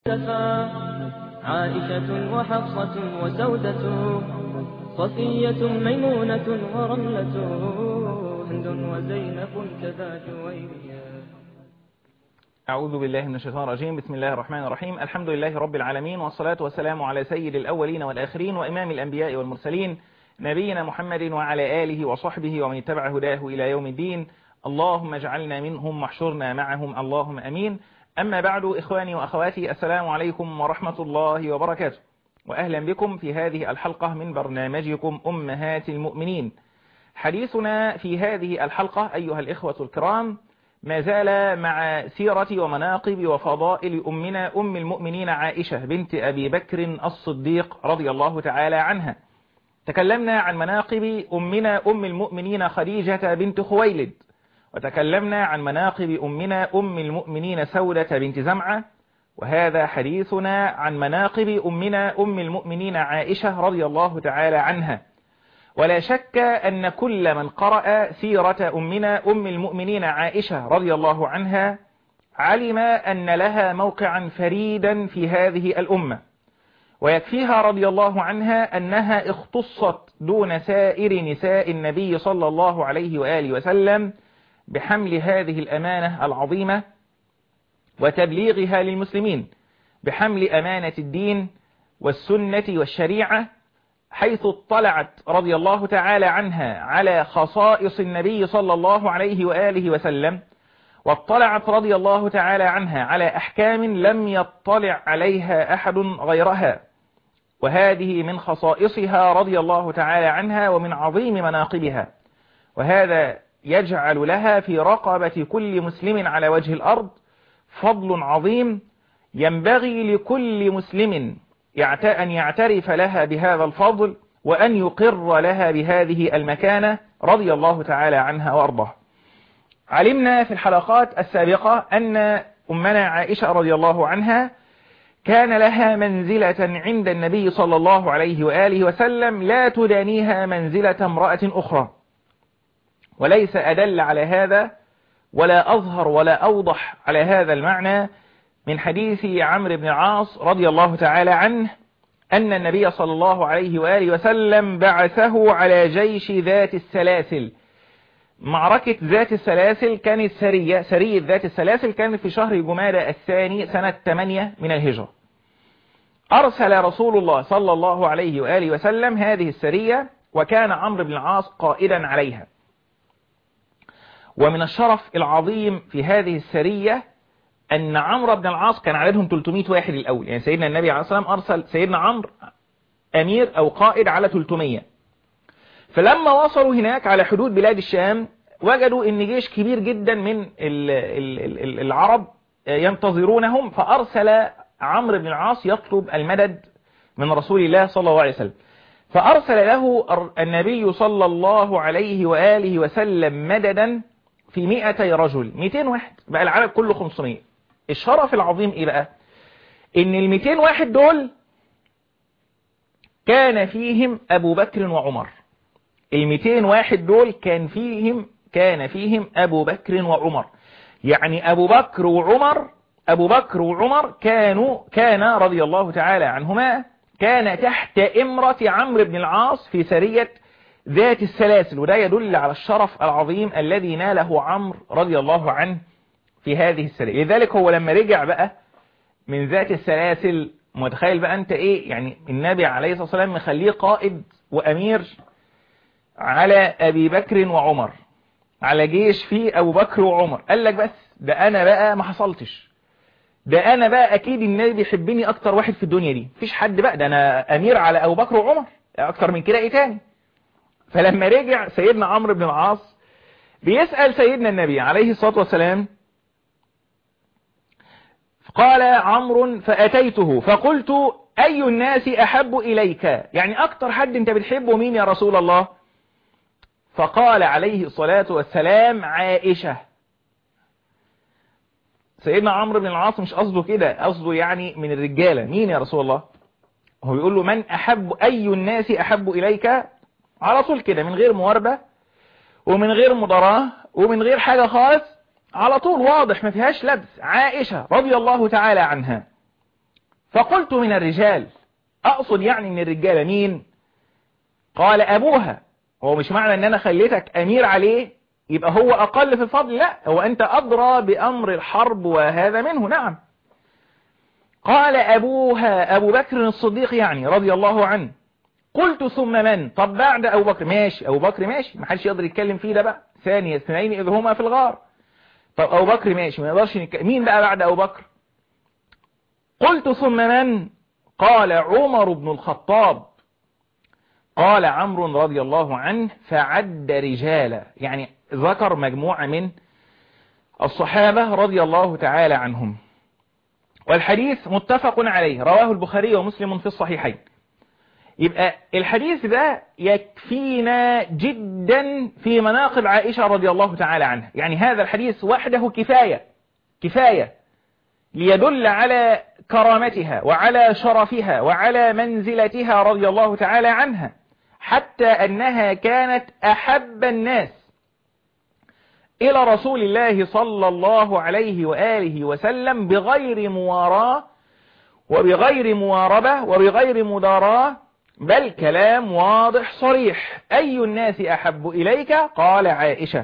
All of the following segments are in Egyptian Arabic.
عائشة وحفصة وسودة صفية ميمونة ورملة هند وزينب كذا جويريا أعوذ بالله من الشيطان الرجيم بسم الله الرحمن الرحيم الحمد لله رب العالمين والصلاة والسلام على سيد الأولين والآخرين وإمام الأنبياء والمرسلين نبينا محمد وعلى آله وصحبه ومن اتبع هداه إلى يوم الدين اللهم اجعلنا منهم واحشرنا معهم اللهم أمين أما بعد إخواني وأخواتي السلام عليكم ورحمة الله وبركاته وأهلا بكم في هذه الحلقة من برنامجكم أمهات المؤمنين حديثنا في هذه الحلقة أيها الإخوة الكرام ما زال مع سيرة ومناقب وفضائل أمنا أم المؤمنين عائشة بنت أبي بكر الصديق رضي الله تعالى عنها تكلمنا عن مناقب أمنا أم المؤمنين خديجة بنت خويلد وتكلمنا عن مناقب أمنا أم المؤمنين سودة بنت زمعة وهذا حديثنا عن مناقب أمنا أم المؤمنين عائشة رضي الله تعالى عنها ولا شك أن كل من قرأ سيرة أمنا أم المؤمنين عائشة رضي الله عنها علم أن لها موقعا فريدا في هذه الأمة ويكفيها رضي الله عنها أنها اختصت دون سائر نساء النبي صلى الله عليه وآله وسلم بحمل هذه الأمانة العظيمة وتبليغها للمسلمين بحمل أمانة الدين والسنة والشريعة حيث اطلعت رضي الله تعالى عنها على خصائص النبي صلى الله عليه وآله وسلم واطلعت رضي الله تعالى عنها على أحكام لم يطلع عليها أحد غيرها وهذه من خصائصها رضي الله تعالى عنها ومن عظيم مناقبها وهذا يجعل لها في رقبة كل مسلم على وجه الأرض فضل عظيم ينبغي لكل مسلم أن يعترف لها بهذا الفضل وأن يقر لها بهذه المكانة رضي الله تعالى عنها وأرضاها علمنا في الحلقات السابقة أن أمنا عائشة رضي الله عنها كان لها منزلة عند النبي صلى الله عليه وآله وسلم لا تدانيها منزلة امرأة أخرى وليس أدل على هذا ولا أظهر ولا أوضح على هذا المعنى من حديث عمرو بن العاص رضي الله تعالى عنه أن النبي صلى الله عليه وآله وسلم بعثه على جيش ذات السلاسل معركة ذات السلاسل كانت سرية سرية ذات السلاسل كانت في شهر جمادى الثاني سنة 8 من الهجرة أرسل رسول الله صلى الله عليه وآله وسلم هذه السرية وكان عمرو بن العاص قائدا عليها ومن الشرف العظيم في هذه السرية أن عمرو بن العاص كان عددهم 300 واحد الأول يعني سيدنا النبي عليه الصلاة والسلام أرسل سيدنا عمرو أمير أو قائد على 300 فلما وصلوا هناك على حدود بلاد الشام وجدوا ان جيش كبير جدا من العرب ينتظرونهم فأرسل عمرو بن العاص يطلب المدد من رسول الله صلى الله عليه وسلم فأرسل له النبي صلى الله عليه وآله وسلم مددا في 200 رجل 200 واحد بقى العدد كله 500 الشرف العظيم ايه بقى ان ال 200 واحد دول كان فيهم ابو بكر وعمر ال 200 واحد دول كان فيهم كان فيهم ابو بكر وعمر يعني ابو بكر وعمر ابو بكر وعمر كانوا كان رضي الله تعالى عنهما كان تحت امرة عمرو بن العاص في سرية ذات السلاسل وده يدل على الشرف العظيم الذي ناله عمرو رضي الله عنه في هذه السرية لذلك هو لما رجع بقى من ذات السلاسل متخيل بقى انت ايه يعني النبي عليه الصلاة والسلام مخليه قائد وامير على ابي بكر وعمر على جيش فيه ابو بكر وعمر قال لك بس ده انا بقى ما حصلتش ده انا بقى اكيد النبي بيحبني اكتر واحد في الدنيا دي مفيش حد بقى ده انا امير على ابو بكر وعمر اكتر من كده ايه تاني فلما رجع سيدنا عمرو بن العاص بيسأل سيدنا النبي عليه الصلاة والسلام قال عمرو فأتيته فقلت أي الناس أحب إليك يعني أكتر حد أنت بتحبه مين يا رسول الله فقال عليه الصلاة والسلام عائشة سيدنا عمرو بن العاص مش قصده كده قصده يعني من الرجالة مين يا رسول الله هو بيقول له من أحب أي الناس أحب إليك على طول كده من غير مواربة ومن غير مضاراة ومن غير حاجة خالص على طول واضح ما فيهاش لبس عائشة رضي الله تعالى عنها فقلت من الرجال أقصد يعني من الرجالة مين قال أبوها هو مش معنى أن أنا خليتك أمير عليه يبقى هو أقل في الفضل لا هو أنت أدرى بأمر الحرب وهذا منه نعم قال أبوها أبو بكر الصديق يعني رضي الله عنه قلت ثم من طب بعد أبو بكر ماشي أبو بكر ماشي ما حدش يقدر يتكلم فيه ده بقى ثانية اثنين إذ هما في الغار طب أبو بكر ماشي ما يقدرش نتكلم مين بقى بعد أبو بكر قلت ثم من قال عمر بن الخطاب قال عمرو رضي الله عنه فعد رجالا يعني ذكر مجموعة من الصحابة رضي الله تعالى عنهم والحديث متفق عليه رواه البخاري ومسلم في الصحيحين يبقى الحديث ده يكفينا جدا في مناقب عائشة رضي الله تعالى عنها يعني هذا الحديث وحده كفاية كفاية ليدل على كرامتها وعلى شرفها وعلى منزلتها رضي الله تعالى عنها حتى أنها كانت أحب الناس إلى رسول الله صلى الله عليه وآله وسلم بغير مواراة وبغير مواربة وبغير مداراة بل كلام واضح صريح أي الناس أحب إليك قال عائشة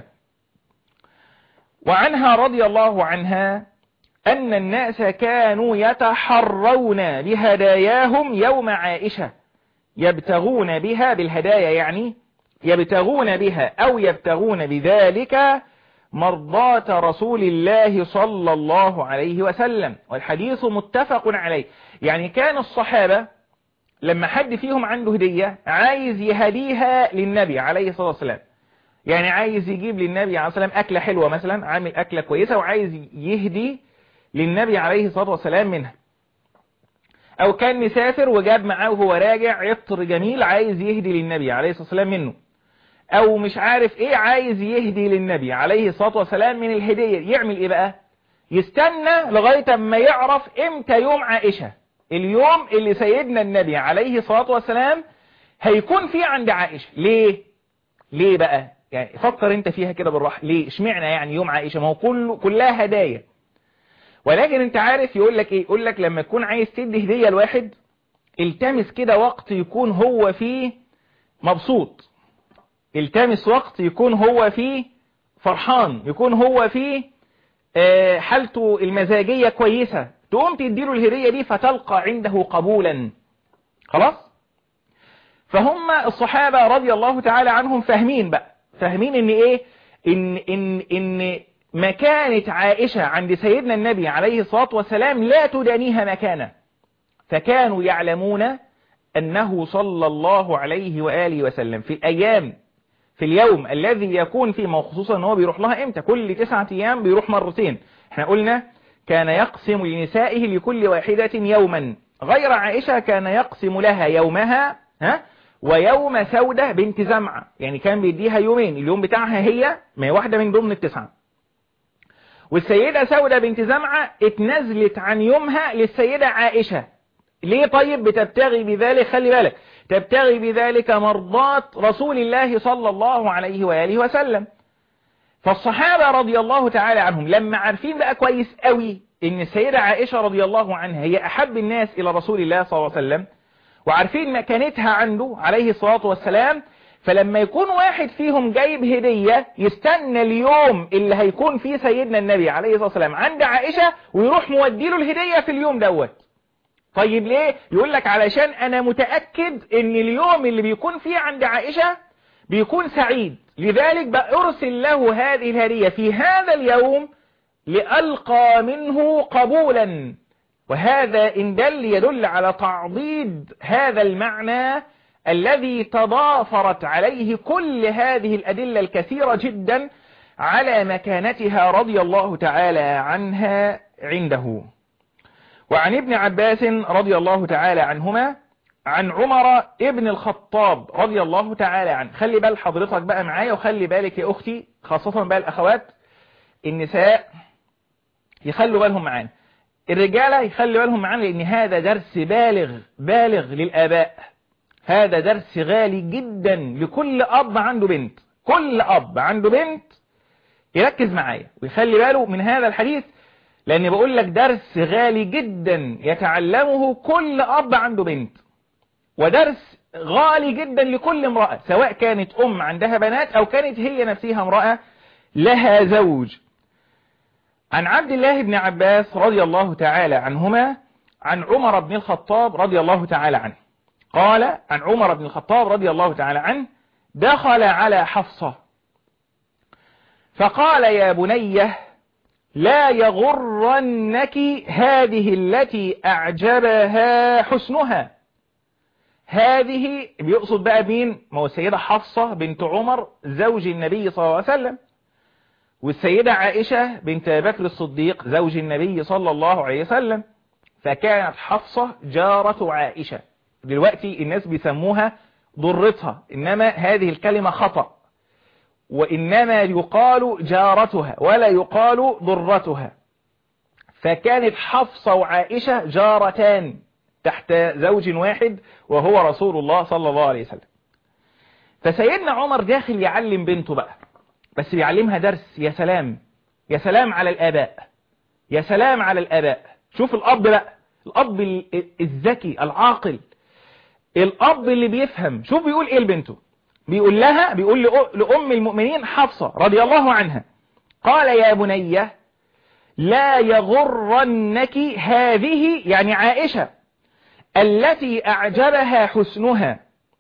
وعنها رضي الله عنها أن الناس كانوا يتحرون بهداياهم يوم عائشة يبتغون بها بالهدايا يعني يبتغون بها أو يبتغون بذلك مرضاة رسول الله صلى الله عليه وسلم والحديث متفق عليه يعني كان الصحابة لما حد فيهم عنده هدية عايز يهديها للنبي عليه الصلاة والسلام يعني عايز يجيب للنبي عليه الصلاة والسلام أكلة حلوة مثلا عامل أكلة كويسة وعايز يهدي للنبي عليه الصلاة والسلام منها أو كان مسافر وجاب معاه وهو راجع عطر جميل عايز يهدي للنبي عليه الصلاة والسلام منه أو مش عارف إيه عايز يهدي للنبي عليه الصلاة والسلام من الهدية يعمل إيه بقى يستنى لغاية ما يعرف إمتى يوم عائشة اليوم اللي سيدنا النبي عليه الصلاة والسلام هيكون فيه عند عائشة ليه ليه بقى يعني فكر انت فيها كده بالراحة ليه اشمعنى يعني يوم عائشة ما هو كله كلها هدايا ولكن انت عارف يقول لك ايه يقول لك لما تكون عايز تدي هدية لواحد التمس كده وقت يكون هو فيه مبسوط التمس وقت يكون هو فيه فرحان يكون هو فيه آه حالته المزاجية كويسة تقوم تديله الهدية دي فتلقى عنده قبولا خلاص فهم الصحابة رضي الله تعالى عنهم فاهمين بقى فاهمين ان ايه ان ان ان مكانة عائشة عند سيدنا النبي عليه الصلاة والسلام لا تدانيها مكانة فكانوا يعلمون أنه صلى الله عليه وآله وسلم في الأيام في اليوم الذي يكون فيه خصوصا أنه بيروح لها إمتى كل تسعة أيام بيروح مرتين احنا قلنا كان يقسم لنسائه لكل واحدة يوما غير عائشة كان يقسم لها يومها ها ويوم سودة بنت زمعة يعني كان بيديها يومين اليوم بتاعها هي ما هي واحدة من ضمن التسعة والسيدة سودة بنت زمعة اتنزلت عن يومها للسيدة عائشة ليه طيب بتبتغي بذلك خلي بالك تبتغي بذلك مرضات رسول الله صلى الله عليه وآله وسلم فالصحابة رضي الله تعالى عنهم لما عارفين بقى كويس قوي ان السيدة عائشة رضي الله عنها هي احب الناس الى رسول الله صلى الله عليه وسلم وعارفين مكانتها عنده عليه الصلاة والسلام فلما يكون واحد فيهم جايب هدية يستنى اليوم اللي هيكون فيه سيدنا النبي عليه الصلاة والسلام عند عائشة ويروح موديله الهدية في اليوم دوت طيب ليه يقول لك علشان انا متأكد ان اليوم اللي بيكون فيه عند عائشة بيكون سعيد لذلك بأرسل له هذه الهدية في هذا اليوم لألقى منه قبولا وهذا إن دل يدل على تعضيد هذا المعنى الذي تضافرت عليه كل هذه الأدلة الكثيرة جدا على مكانتها رضي الله تعالى عنها عنده وعن ابن عباس رضي الله تعالى عنهما عن عمر ابن الخطاب رضي الله تعالى عنه خلي بال حضرتك بقى معايا وخلي بالك يا أختي خاصة بقى الأخوات النساء يخلوا بالهم معانا الرجالة يخلوا بالهم معانا لأن هذا درس بالغ بالغ للآباء هذا درس غالي جدا لكل أب عنده بنت كل أب عنده بنت يركز معايا ويخلي باله من هذا الحديث لأن بقول لك درس غالي جدا يتعلمه كل أب عنده بنت ودرس غالي جدا لكل امرأة سواء كانت أم عندها بنات أو كانت هي نفسها امرأة لها زوج عن عبد الله بن عباس رضي الله تعالى عنهما عن عمر بن الخطاب رضي الله تعالى عنه قال عن عمر بن الخطاب رضي الله تعالى عنه دخل على حفصة فقال يا بنيه لا يغرنك هذه التي أعجبها حسنها هذه بيقصد بقى مين ما هو السيدة حفصة بنت عمر زوج النبي صلى الله عليه وسلم والسيدة عائشة بنت بكر الصديق زوج النبي صلى الله عليه وسلم فكانت حفصة جارة عائشة دلوقتي الناس بيسموها ضرتها إنما هذه الكلمة خطأ وإنما يقال جارتها ولا يقال ضرتها فكانت حفصة وعائشة جارتان تحت زوج واحد وهو رسول الله صلى الله عليه وسلم فسيدنا عمر داخل يعلم بنته بقى بس بيعلمها درس يا سلام يا سلام على الآباء يا سلام على الآباء شوف الأب بقى الأب الذكي العاقل الأب اللي بيفهم شوف بيقول إيه لبنته بيقول لها بيقول لأم المؤمنين حفصة رضي الله عنها قال يا بني لا يغرنك هذه يعني عائشة التي أعجبها حسنها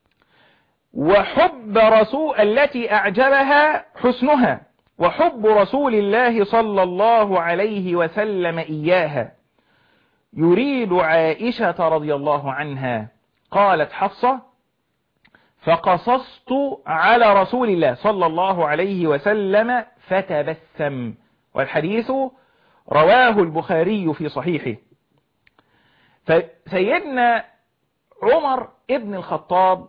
وحب رسول التي أعجبها حسنها وحب رسول الله صلى الله عليه وسلم إياها يريد عائشة رضي الله عنها قالت حفصة فقصصت على رسول الله صلى الله عليه وسلم فتبسم والحديث رواه البخاري في صحيحه فسيدنا عمر ابن الخطاب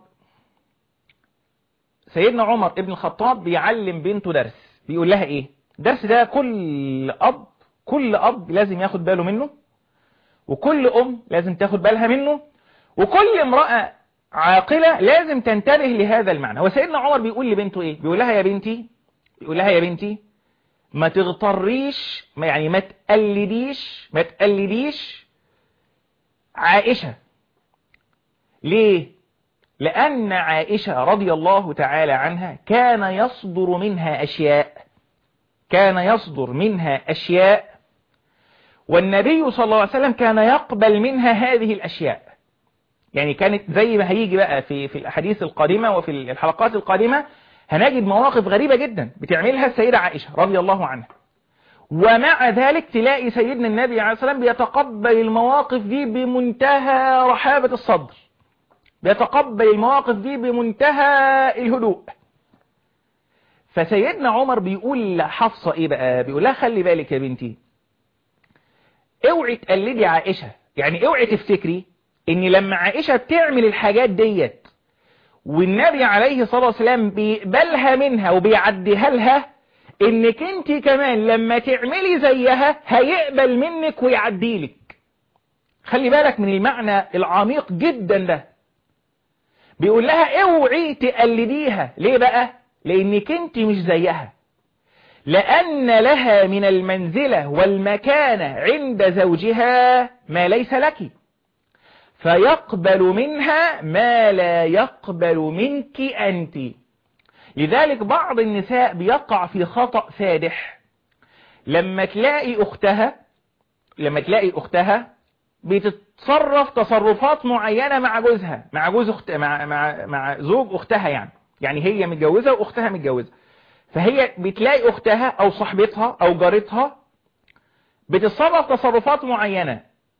سيدنا عمر ابن الخطاب بيعلم بنته درس بيقول لها ايه درس ده كل اب كل اب لازم ياخد باله منه وكل ام لازم تاخد بالها منه وكل امرأة عاقلة لازم تنتبه لهذا المعنى هو سيدنا عمر بيقول لبنته ايه بيقول لها يا بنتي بيقول لها يا بنتي ما تغتريش ما يعني ما تقلديش ما تقلديش عائشة ليه لأن عائشة رضي الله تعالى عنها كان يصدر منها أشياء كان يصدر منها أشياء والنبي صلى الله عليه وسلم كان يقبل منها هذه الأشياء يعني كانت زي ما هيجي بقى في في الأحاديث القادمة وفي الحلقات القادمة هنجد مواقف غريبة جدا بتعملها السيدة عائشة رضي الله عنها ومع ذلك تلاقي سيدنا النبي عليه الصلاة والسلام بيتقبل المواقف دي بمنتهى رحابة الصدر بيتقبل المواقف دي بمنتهى الهدوء فسيدنا عمر بيقول لحفصة ايه بقى بيقول لها خلي بالك يا بنتي اوعي تقلدي عائشة يعني اوعي تفتكري ان لما عائشة بتعمل الحاجات ديت والنبي عليه الصلاة والسلام بيقبلها منها وبيعديها لها انك انت كمان لما تعملي زيها هيقبل منك ويعديلك خلي بالك من المعنى العميق جدا ده بيقول لها اوعي تقلديها ليه بقى لانك انت مش زيها لأن لها من المنزلة والمكانة عند زوجها ما ليس لك فيقبل منها ما لا يقبل منك أنت لذلك بعض النساء بيقع في خطأ فادح لما تلاقي أختها لما تلاقي أختها بتتصرف تصرفات معينة مع جوزها مع جوز أخت مع مع مع زوج أختها يعني يعني هي متجوزة وأختها متجوزة فهي بتلاقي أختها أو صاحبتها أو جارتها بتتصرف تصرفات معينة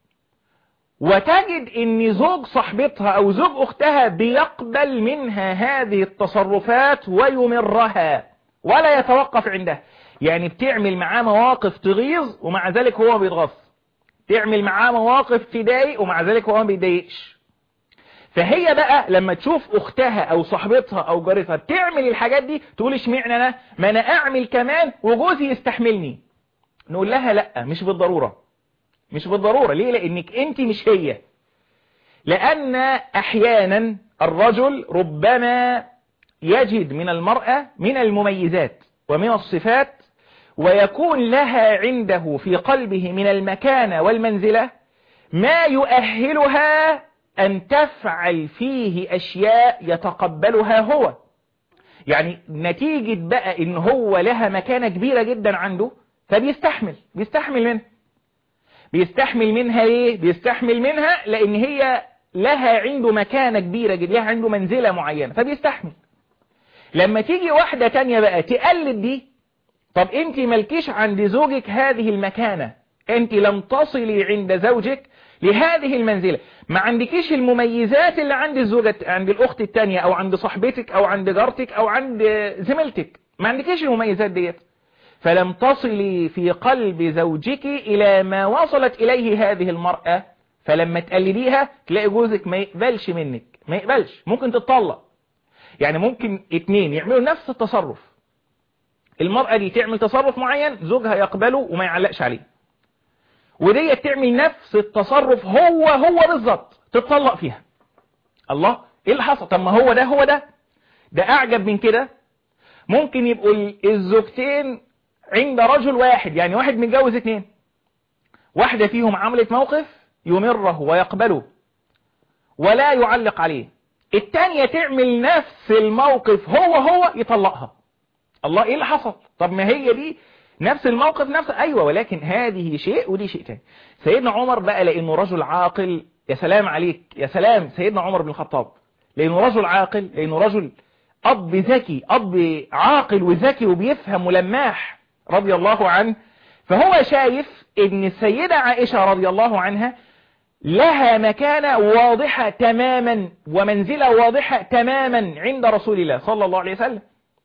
وتجد ان زوج صاحبتها او زوج اختها بيقبل منها هذه التصرفات ويمرها ولا يتوقف عندها يعني بتعمل معاه مواقف تغيظ ومع ذلك هو بيتغص تعمل معاه مواقف تضايق ومع ذلك هو ما بيضايقش فهي بقى لما تشوف اختها او صاحبتها او جارتها بتعمل الحاجات دي تقول اشمعنى انا ما انا اعمل كمان وجوزي يستحملني نقول لها لا مش بالضرورة مش بالضرورة ليه لانك انت مش هي لان احيانا الرجل ربما يجد من المرأة من المميزات ومن الصفات ويكون لها عنده في قلبه من المكانة والمنزلة ما يؤهلها أن تفعل فيه أشياء يتقبلها هو يعني نتيجة بقى إن هو لها مكانة كبيرة جدا عنده فبيستحمل بيستحمل منها بيستحمل منها ليه بيستحمل منها لأن هي لها عنده مكانة كبيرة جدا لها عنده منزلة معينة فبيستحمل لما تيجي واحدة تانية بقى تقلد دي طب انت ملكيش عند زوجك هذه المكانة انت لم تصلي عند زوجك لهذه المنزلة ما عندكيش المميزات اللي عند الزوجة عند الأخت التانية أو عند صاحبتك أو عند جارتك أو عند زميلتك ما عندكيش المميزات ديت فلم تصلي في قلب زوجك إلى ما وصلت إليه هذه المرأة فلما تقلديها تلاقي جوزك ما يقبلش منك ما يقبلش ممكن تتطلق يعني ممكن اتنين يعملوا نفس التصرف المرأة دي تعمل تصرف معين زوجها يقبله وما يعلقش عليه ودي تعمل نفس التصرف هو هو بالظبط تتطلق فيها الله ايه اللي حصل طب ما هو ده هو ده ده اعجب من كده ممكن يبقوا الزوجتين عند رجل واحد يعني واحد متجوز اتنين واحدة فيهم عملت موقف يمره ويقبله ولا يعلق عليه التانية تعمل نفس الموقف هو هو يطلقها الله ايه اللي حصل طب ما هي دي نفس الموقف نفس ايوه ولكن هذه شيء ودي شيء تاني سيدنا عمر بقى لانه رجل عاقل يا سلام عليك يا سلام سيدنا عمر بن الخطاب لانه رجل عاقل لانه رجل اب ذكي اب عاقل وذكي وبيفهم ولماح رضي الله عنه فهو شايف ان السيدة عائشة رضي الله عنها لها مكانة واضحة تماما ومنزلة واضحة تماما عند رسول الله صلى الله عليه وسلم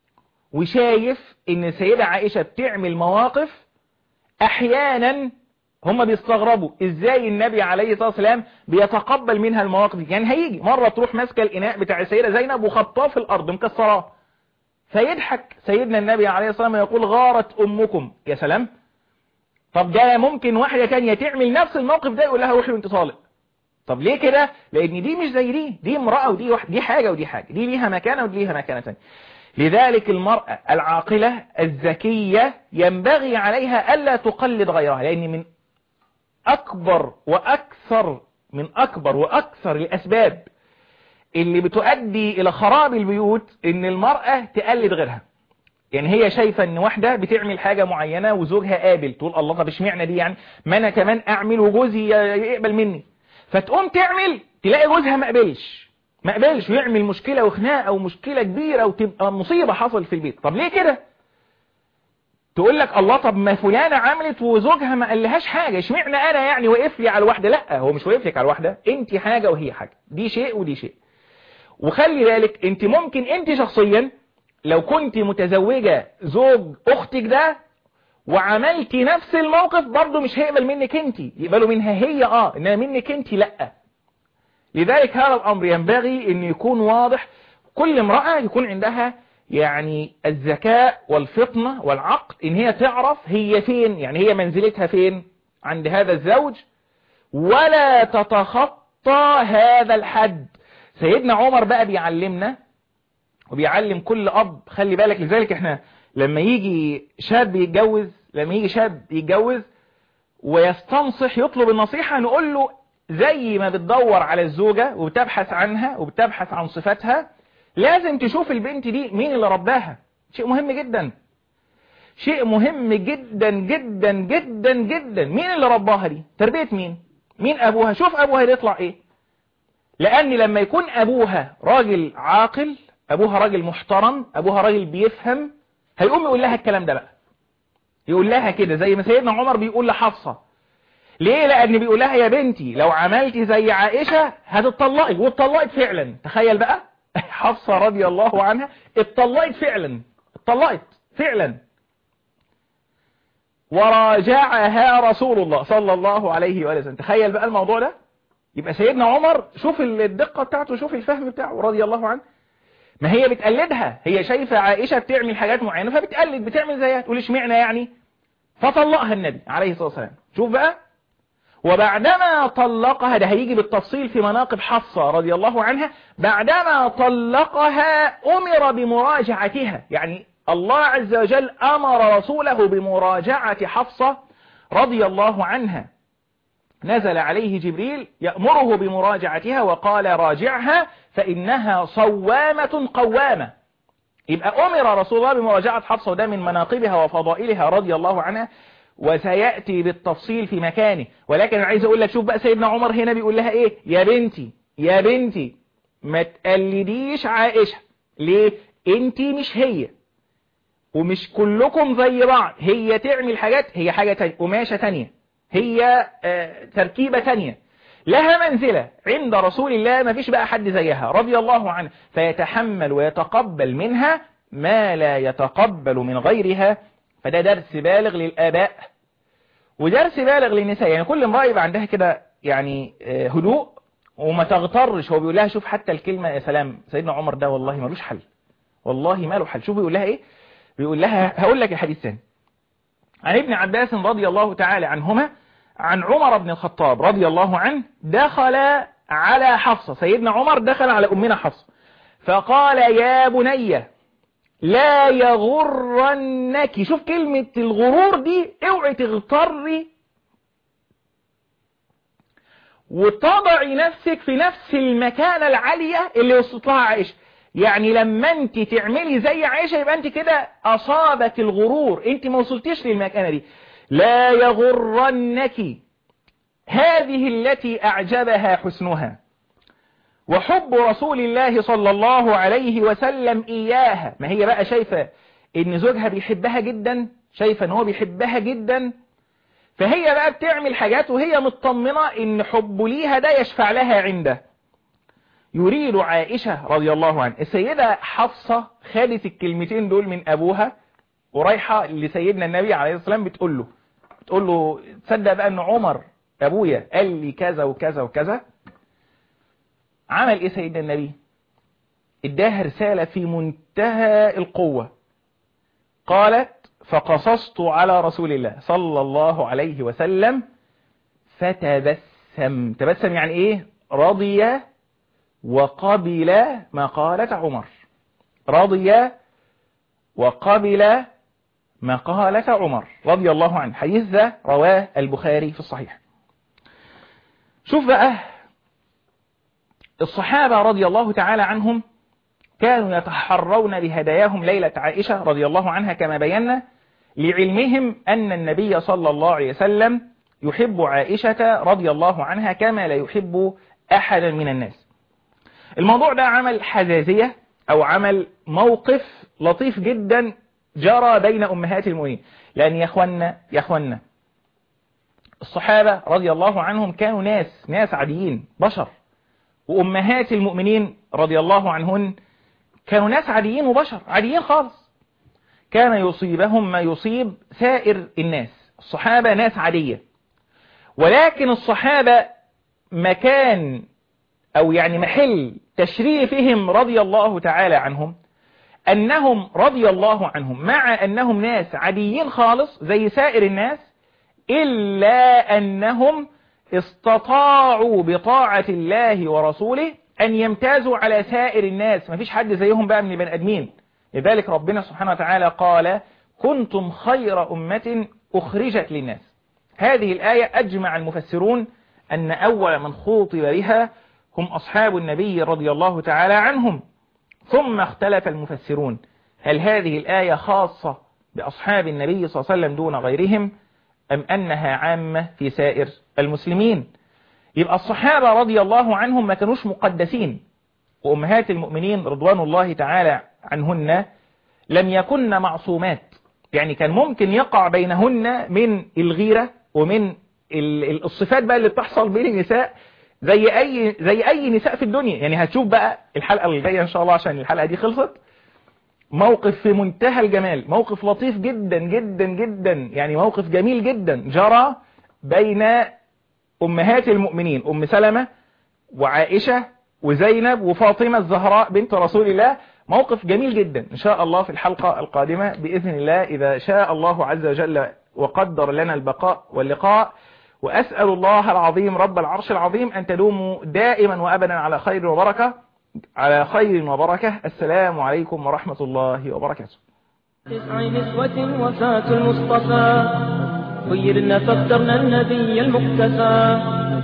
وشايف ان السيدة عائشة بتعمل مواقف احيانا هم بيستغربوا ازاي النبي عليه الصلاة والسلام بيتقبل منها المواقف دي يعني هيجي مرة تروح ماسكة الاناء بتاع السيدة زينب وخطاه في الارض مكسراه فيضحك سيدنا النبي عليه الصلاة والسلام يقول غارت امكم يا سلام طب ده ممكن واحدة تانية تعمل نفس الموقف ده يقول لها روحي وانت طالق طب ليه كده لان دي مش زي دي دي امرأة ودي واحد دي حاجة ودي حاجة دي ليها مكانة ودي ليها مكانة تانية لذلك المرأة العاقلة الذكية ينبغي عليها ألا تقلد غيرها لأن من أكبر وأكثر من أكبر وأكثر الأسباب اللي بتؤدي إلى خراب البيوت إن المرأة تقلد غيرها يعني هي شايفة إن واحدة بتعمل حاجة معينة وزوجها قابل تقول الله طب اشمعنى دي يعني ما أنا كمان أعمل وجوزي يقبل مني فتقوم تعمل تلاقي جوزها ما قبلش ما قبلش ويعمل مشكلة وخناقة ومشكلة كبيرة وتبقى مصيبة حصل في البيت طب ليه كده تقول لك الله طب ما فلانة عملت وزوجها ما قالهاش حاجة اشمعنى انا يعني وقف لي على الواحدة لا هو مش واقف لك على الواحدة انت حاجة وهي حاجة دي شيء ودي شيء وخلي بالك انت ممكن انت شخصيا لو كنت متزوجة زوج اختك ده وعملتي نفس الموقف برضه مش هيقبل منك انت يقبلوا منها هي اه انما منك انت لا لذلك هذا الأمر ينبغي أن يكون واضح كل امرأة يكون عندها يعني الذكاء والفطنة والعقل إن هي تعرف هي فين يعني هي منزلتها فين عند هذا الزوج ولا تتخطى هذا الحد سيدنا عمر بقى بيعلمنا وبيعلم كل أب خلي بالك لذلك احنا لما يجي شاب يتجوز لما يجي شاب يتجوز ويستنصح يطلب النصيحة نقول له زي ما بتدور على الزوجة وبتبحث عنها وبتبحث عن صفاتها لازم تشوف البنت دي مين اللي رباها شيء مهم جدا شيء مهم جدا جدا جدا جدا مين اللي رباها دي تربية مين مين أبوها شوف أبوها يطلع إيه لأن لما يكون أبوها راجل عاقل أبوها راجل محترم أبوها راجل بيفهم هيقوم يقول لها الكلام ده بقى يقول لها كده زي ما سيدنا عمر بيقول لحفصة ليه لأن بيقول لها يا بنتي لو عملتي زي عائشة هتطلقي واتطلقت فعلا تخيل بقى حفصة رضي الله عنها اتطلقت فعلا اتطلقت فعلا وراجعها رسول الله صلى الله عليه وآله وسلم تخيل بقى الموضوع ده يبقى سيدنا عمر شوف الدقة بتاعته شوف الفهم بتاعه رضي الله عنه ما هي بتقلدها هي شايفة عائشة بتعمل حاجات معينة فبتقلد بتعمل زيها تقول اشمعنى يعني فطلقها النبي عليه الصلاة والسلام شوف بقى وبعدما طلقها ده هيجي بالتفصيل في مناقب حفصة رضي الله عنها بعدما طلقها أمر بمراجعتها يعني الله عز وجل أمر رسوله بمراجعة حفصة رضي الله عنها نزل عليه جبريل يأمره بمراجعتها وقال راجعها فإنها صوامة قوامة يبقى أمر رسول الله بمراجعة حفصة وده من مناقبها وفضائلها رضي الله عنها وسيأتي بالتفصيل في مكانه ولكن أنا عايز أقول لك شوف بقى سيدنا عمر هنا بيقول لها إيه يا بنتي يا بنتي ما تقلديش عائشة ليه انت مش هي ومش كلكم زي بعض هي تعمل حاجات هي حاجة تانية قماشة تانية هي آه تركيبة تانية لها منزلة عند رسول الله ما فيش بقى حد زيها رضي الله عنه فيتحمل ويتقبل منها ما لا يتقبل من غيرها فده درس بالغ للآباء ودرس بالغ للنساء يعني كل امرأة يبقى عندها كده يعني هدوء وما تغترش هو بيقول لها شوف حتى الكلمة يا سلام سيدنا عمر ده والله ملوش حل والله ما له حل شوف بيقول لها ايه بيقول لها هقول لك الحديث ثاني عن ابن عباس رضي الله تعالى عنهما عن عمر بن الخطاب رضي الله عنه دخل على حفصة سيدنا عمر دخل على أمنا حفصة فقال يا بني لا يغرنك شوف كلمة الغرور دي اوعي تغتري وتضعي نفسك في نفس المكانة العالية اللي وصلت لها عائشة يعني لما انت تعملي زي عائشة يبقى انت كده اصابك الغرور انت ما وصلتيش للمكانة دي لا يغرنك هذه التي اعجبها حسنها وحب رسول الله صلى الله عليه وسلم اياها ما هي بقى شايفة ان زوجها بيحبها جدا شايفة ان هو بيحبها جدا فهي بقى بتعمل حاجات وهي مطمنة ان حب ليها ده يشفع لها عنده يريد عائشة رضي الله عنها السيدة حفصة خدت الكلمتين دول من أبوها ورايحة لسيدنا النبي عليه الصلاة والسلام بتقول له بتقول له تصدق بقى أن عمر أبويا قال لي كذا وكذا وكذا عمل إيه سيدنا النبي اداها رسالة في منتهى القوة قالت فقصصت على رسول الله صلى الله عليه وسلم فتبسم تبسم يعني ايه رضي وقبل ما قالت عمر رضي وقبل ما قالت عمر رضي الله عنه حديث ذا رواه البخاري في الصحيح شوف بقى الصحابة رضي الله تعالى عنهم كانوا يتحرون بهداياهم ليلة عائشة رضي الله عنها كما بينا لعلمهم أن النبي صلى الله عليه وسلم يحب عائشة رضي الله عنها كما لا يحب أحدا من الناس الموضوع ده عمل حزازية أو عمل موقف لطيف جدا جرى بين أمهات المؤمنين لأن يا أخوانا يا أخوانا الصحابة رضي الله عنهم كانوا ناس ناس عاديين بشر وأمهات المؤمنين رضي الله عنهن كانوا ناس عاديين وبشر عاديين خالص كان يصيبهم ما يصيب سائر الناس الصحابة ناس عادية ولكن الصحابة مكان أو يعني محل تشريفهم رضي الله تعالى عنهم أنهم رضي الله عنهم مع أنهم ناس عاديين خالص زي سائر الناس إلا أنهم استطاعوا بطاعة الله ورسوله أن يمتازوا على سائر الناس ما فيش حد زيهم بقى من البني آدمين لذلك ربنا سبحانه وتعالى قال كنتم خير أمة أخرجت للناس هذه الآية أجمع المفسرون أن أول من خوطب بها هم أصحاب النبي رضي الله تعالى عنهم ثم اختلف المفسرون هل هذه الآية خاصة بأصحاب النبي صلى الله عليه وسلم دون غيرهم أم أنها عامة في سائر المسلمين يبقى الصحابة رضي الله عنهم ما كانوش مقدسين وأمهات المؤمنين رضوان الله تعالى عنهن لم يكن معصومات يعني كان ممكن يقع بينهن من الغيرة ومن الصفات بقى اللي بتحصل بين النساء زي اي زي اي نساء في الدنيا يعني هتشوف بقى الحلقة الجاية ان شاء الله عشان الحلقة دي خلصت موقف في منتهى الجمال موقف لطيف جدا جدا جدا يعني موقف جميل جدا جرى بين امهات المؤمنين ام سلمة وعائشة وزينب وفاطمة الزهراء بنت رسول الله موقف جميل جدا ان شاء الله في الحلقة القادمة بإذن الله إذا شاء الله عز وجل وقدر لنا البقاء واللقاء وأسأل الله العظيم رب العرش العظيم أن تدوموا دائما وأبدا على خير وبركة على خير وبركة السلام عليكم ورحمة الله وبركاته تسع نسوة وفاة المصطفى خيرنا فاخترنا النبي المقتفى